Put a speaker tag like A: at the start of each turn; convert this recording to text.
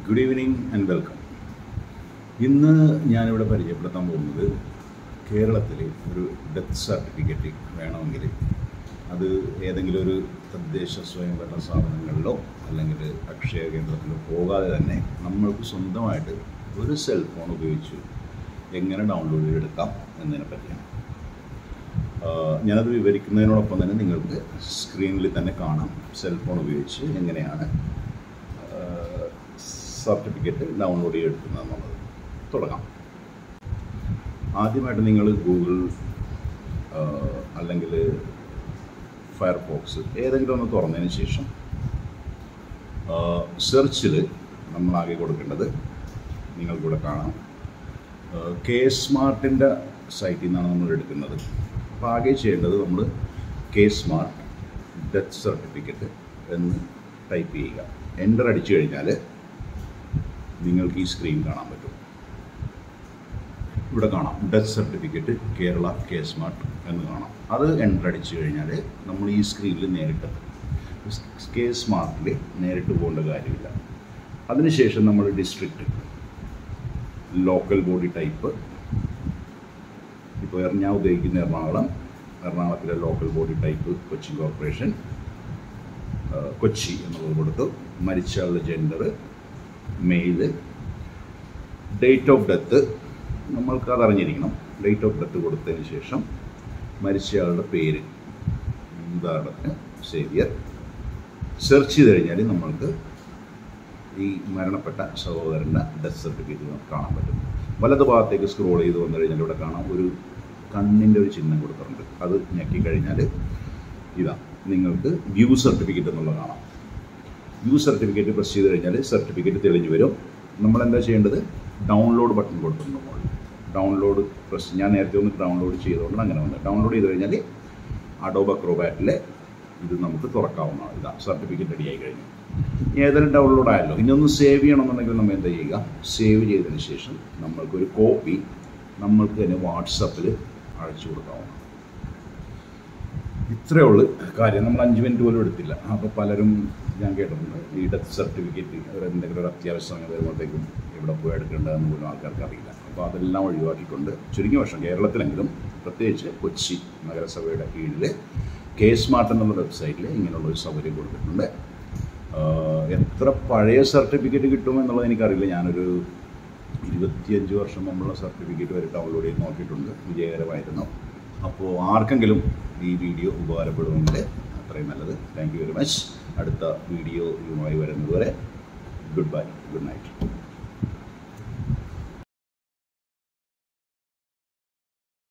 A: good evening and welcome ഇന്ന് ഞാനിവിടെ പരിചയപ്പെടുത്താൻ പോകുന്നത് കേരളത്തിൽ ഒരു ഡെത്ത് സർട്ടിഫിക്കറ്റ് വേണമെങ്കിൽ അത് ഏതെങ്കിലും ഒരു തദ്ദേശ സ്വയംഭരണ സ്ഥാപനങ്ങളിലോ അല്ലെങ്കിൽ അക്ഷയ കേന്ദ്രത്തിലോ പോകാതെ തന്നെ നമ്മൾക്ക് സ്വന്തമായിട്ട് ഒരു സെൽഫോൺ ഉപയോഗിച്ച് എങ്ങനെ ഡൗൺലോഡ് ചെയ്തെടുക്കാം എന്നതിനെ പറ്റിയാണ് ആഹ് ഞാനത് വിവരിക്കുന്നതിനോടൊപ്പം തന്നെ നിങ്ങൾക്ക് സ്ക്രീനിൽ തന്നെ കാണാം സെൽഫോൺ ഉപയോഗിച്ച് എങ്ങനെയാണ് സർട്ടിഫിക്കറ്റ് ഡൗൺലോഡ് ചെയ്തെടുക്കുന്നത് എന്നുള്ളത് തുടങ്ങാം ആദ്യമായിട്ട് നിങ്ങൾ ഗൂഗിൾ അല്ലെങ്കിൽ ഫയർഫോക്സ് ഏതെങ്കിലും ഒന്ന് തുറന്നതിന് ശേഷം സെർച്ചിൽ നമ്മളാകെ കൊടുക്കേണ്ടത് നിങ്ങൾക്കിവിടെ കാണാം കെ സ്മാർട്ടിൻ്റെ സൈറ്റിൽ നിന്നാണ് നമ്മൾ എടുക്കുന്നത് അപ്പോൾ ആകെ ചെയ്യേണ്ടത് നമ്മൾ കെ സ്മാർട്ട് ഡെത്ത് സർട്ടിഫിക്കറ്റ് എന്ന് ടൈപ്പ് ചെയ്യുക എൻ്റർ അടിച്ചു കഴിഞ്ഞാൽ നിങ്ങൾക്ക് ഈ സ്ക്രീൻ കാണാൻ പറ്റും ഇവിടെ കാണാം death certificate Kerala K smart എന്ന് കാണാം അത് എൻ്റർ അടിച്ചു കഴിഞ്ഞാൽ നമ്മൾ ഈ സ്ക്രീനിൽ നേരിട്ട് കെ സ്മാർട്ടിൽ നേരിട്ട് പോകേണ്ട കാര്യമില്ല അതിനുശേഷം നമ്മൾ ഡിസ്ട്രിക്റ്റ് ലോക്കൽ ബോഡി ടൈപ്പ് ഇപ്പോൾ ഞാൻ ഉദ്ദേശിക്കുന്ന എറണാകുളം എറണാകുളത്തിലെ local body type Kochi corporation ആ, കൊച്ചി എന്നുള്ളത് കൊടുത്തു മരിച്ചയാളുടെ gender male date of death നമ്മൾക്ക് അത് അറിഞ്ഞിരിക്കണം ഡേറ്റ് ഓഫ് ഡെത്ത് കൊടുത്തതിന് ശേഷം മരിച്ചയാളുടെ പേര് ഉദാഹരണത്തിന് സേവിയർ സെർച്ച് ചെയ്ത് കഴിഞ്ഞാൽ നമ്മൾക്ക് ഈ മരണപ്പെട്ട സഹോദരൻ്റെ ഡെത്ത് സർട്ടിഫിക്കറ്റ് നമുക്ക് കാണാൻ പറ്റും വലത് ഭാഗത്തേക്ക് സ്ക്രോൾ ചെയ്ത് വന്നു കഴിഞ്ഞാൽ ഇവിടെ കാണാം ഒരു കണ്ണിൻ്റെ ഒരു ചിഹ്നം കൊടുത്തിട്ടുണ്ട് അത് ഞെക്കി കഴിഞ്ഞാൽ ഇതാ നിങ്ങൾക്ക് വ്യൂ സർട്ടിഫിക്കറ്റ് എന്നുള്ളത് കാണാം വ്യൂ സർട്ടിഫിക്കറ്റ് പ്രസ് ചെയ്ത് കഴിഞ്ഞാൽ സർട്ടിഫിക്കറ്റ് തെളിഞ്ഞു വരും നമ്മൾ എന്താ ചെയ്യേണ്ടത് ഡൗൺലോഡ് ബട്ടൺ കൊടുത്തിട്ടുണ്ട് മുകളിൽ ഡൗൺലോഡ് പ്രസ് ഞാൻ നേരത്തെ ഒന്ന് ഡൗൺലോഡ് ചെയ്തുകൊണ്ട് അങ്ങനെ വന്നത് ഡൗൺലോഡ് ചെയ്ത് കഴിഞ്ഞാൽ അഡോബ് അക്രോബാറ്റിലെ ഇത് നമുക്ക് തുറക്കാവുന്നതാണ് ഇതാ സർട്ടിഫിക്കറ്റ് റെഡി ആയി കഴിഞ്ഞു ഇനി ഏതായാലും ഡൗൺലോഡ് ആയല്ലോ ഇനി ഒന്ന് സേവ് ചെയ്യണമെന്നുണ്ടെങ്കിൽ നമ്മൾ എന്താ ചെയ്യുക സേവ് ചെയ്തതിന് ശേഷം നമ്മൾക്കൊരു കോപ്പി നമ്മൾക്ക് തന്നെ വാട്സപ്പിൽ അയച്ചു കൊടുക്കാവുന്നതാണ് ഇത്രയേ ഉള്ളൂ കാര്യം നമ്മൾ അഞ്ച് മിനിറ്റ് പോലും എടുത്തില്ല അപ്പോൾ പലരും ഞാൻ കേട്ടിട്ടുണ്ട് ഈ ഡെത്ത് സർട്ടിഫിക്കറ്റ് ഒരു എന്തെങ്കിലും ഒരു അത്യാവശ്യ സമയം വരുമ്പോഴത്തേക്കും ഇവിടെ പോയി എടുക്കേണ്ടതെന്ന് പോലും ആൾക്കാർക്ക് അറിയില്ല അപ്പോൾ അതെല്ലാം ഒഴിവാക്കിക്കൊണ്ട് ചുരുങ്ങിയ വർഷം കേരളത്തിലെങ്കിലും പ്രത്യേകിച്ച് കൊച്ചി നഗരസഭയുടെ കീഴിൽ കെ സ്മാർട്ട് എന്നുള്ള വെബ്സൈറ്റിൽ ഇങ്ങനെയുള്ള ഒരു സൗകര്യം കൊടുത്തിട്ടുണ്ട് ആഹ് എത്ര പഴയ സർട്ടിഫിക്കറ്റ് കിട്ടുമെന്നുള്ളത് എനിക്കറിയില്ല ഞാനൊരു ഇരുപത്തിയഞ്ച് വർഷം മുമ്പുള്ള സർട്ടിഫിക്കറ്റ് വരെ ഡൗൺലോഡ് ചെയ്ത് നോക്കിയിട്ടുണ്ട് വിജയകരമായിരുന്നു അപ്പോൾ ആർക്കെങ്കിലും ഈ വീഡിയോ ഉപകാരപ്പെടുമെങ്കിൽ അത്രയും നല്ലത് താങ്ക് യു വെരി മച്ച് അടുത്ത വീഡിയോയുമായി വരുന്നതുവരെ ഗുഡ് ബൈ ഗുഡ് നൈറ്റ്